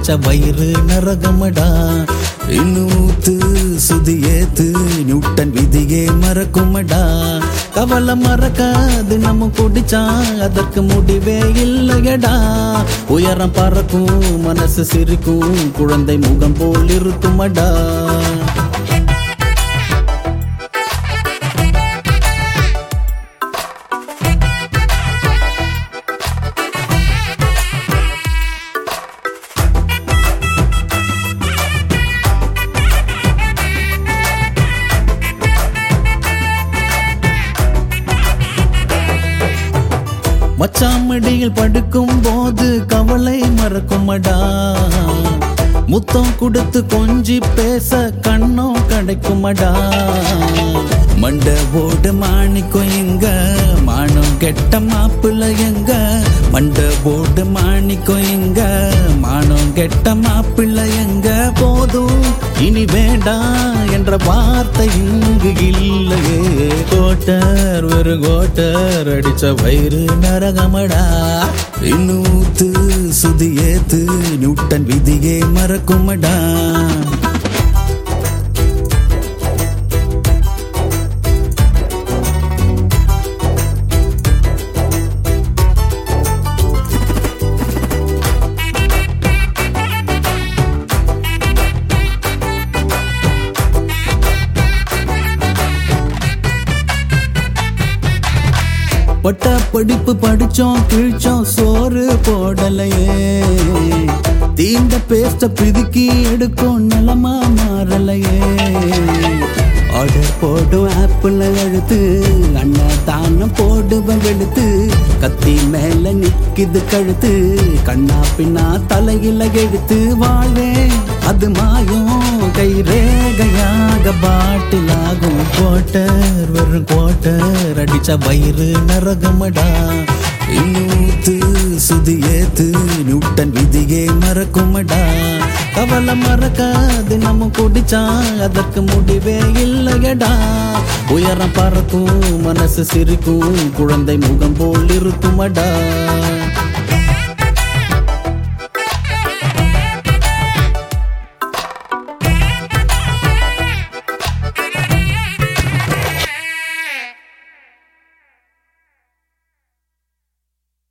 அடிச்ச வயிறு நரகமடா இன்னும் ஊத்து சுதி ஏத்து நியூட்டன் விதியே மறக்குமடா கவலை மறக்காது நம்ம குடிச்சா அதற்கு முடிவே இல்லையடா உயரம் பறக்கும் மனசு சிரிக்கும் குழந்தை முகம் போல் இருக்குமடா மச்சாமடியில் படுக்கும் போது கவலை மறக்குமடா முத்தம் கொடுத்து கொஞ்சி பேச கண்ணம் கிடைக்குமடா மண்ட ஓடு மாணிக்கம் எங்க மானம் கெட்ட மாப்பிள்ள எங்க மண்ட ஓடு மாணிக்கம் எங்க மானம் கெட்ட மாப்பிள்ள எங்க போதும் இனி வேண்டாம் என்ற வார்த்தை இங்கு இல்லையே கோட்டர் ஒரு கோட்டர் அடிச்ச வயிறு நரகமடா இன்னூத்து சுதி ஏத்து நியூட்டன் விதியே மறக்குமடா பட்ட படிப்பு படிச்சோம் கிழிச்சோம் சோறு போடலையே தீண்ட பேஸ்ட பிதுக்கி எடுக்கும் நிலமா மாறலையே ஆர்டர் போடும் ஆப்பிள் அழுத்து அண்ணா தானம் போடுவன் வெளுத்து கத்தி மேல நிக்குது கழுத்து கண்ணா பின்னா தலையில எடுத்து வாழ்வேன் அது மாயம் கை ரேகையாக பாட்டிலாகும் கோட்டர் வெறும் கோட்டர் அடிச்ச வயிறு நரகமடா இன்னூத்து சுதி ஏத்து நியூட்டன் விதியே மறக்குமடா கவலை மறக்காது நம்ம குடிச்சா அதற்கு முடிவே இல்லையடா உயரம் பறக்கும் மனசு சிரிக்கும் குழந்தை முகம் போல் இருக்குமடா